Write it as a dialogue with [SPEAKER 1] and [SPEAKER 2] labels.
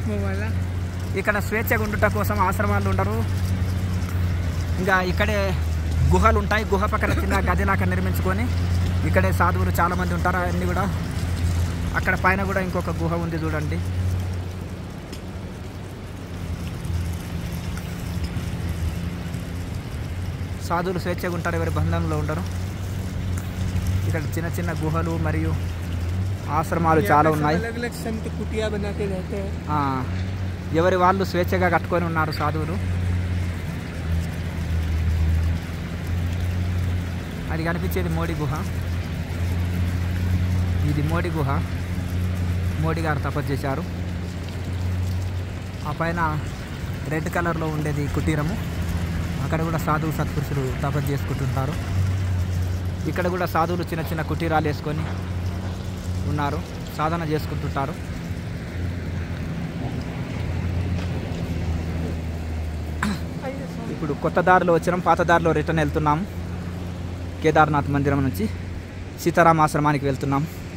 [SPEAKER 1] mobile
[SPEAKER 2] ఇక్కడ స్వేచ్ఛగా ఉండుట కోసం ఆశ్రమాలు ఉండరు ఇంకా ఇక్కడే గుహలు ఉంటాయి గుహ పక్కన చిన్న గదిలాగా నిర్మించుకొని ఇక్కడే సాధువులు చాలామంది ఉంటారు అన్నీ కూడా అక్కడ పైన కూడా ఇంకొక గుహ ఉంది చూడండి సాధువులు స్వేచ్ఛగా ఉంటారు ఎవరి బంధంలో ఉండరు ఇక్కడ చిన్న చిన్న గుహలు మరియు ఆశ్రమాలు చాలా ఉన్నాయి
[SPEAKER 1] अलग अलग संत कुटिया बना के रहते हैं
[SPEAKER 2] ఆ, ఎవరి వాళ్ళు స్వేచ్ఛగా కట్టుకొని ఉన్నారు సాధువులు అది కనిపించేది మోడీ గుహ ఇది మోడీ గుహ మోడీ గారు తపస్సు చేశారు ఆ పైన రెడ్ కలర్లో ఉండేది కుటీరము అక్కడ కూడా సాధువు సత్పురుషులు తపస్సు చేసుకుంటుంటారు ఇక్కడ కూడా సాధువులు చిన్న చిన్న కుటీరాలు వేసుకొని ఉన్నారు సాధన చేసుకుంటుంటారు ఇప్పుడు కొత్త దారిలో వచ్చినాం పాత దారిలో రిటర్న్ వెళ్తున్నాం కేదార్నాథ్ మందిరం నుంచి సీతారామ ఆశ్రమానికి వెళ్తున్నాం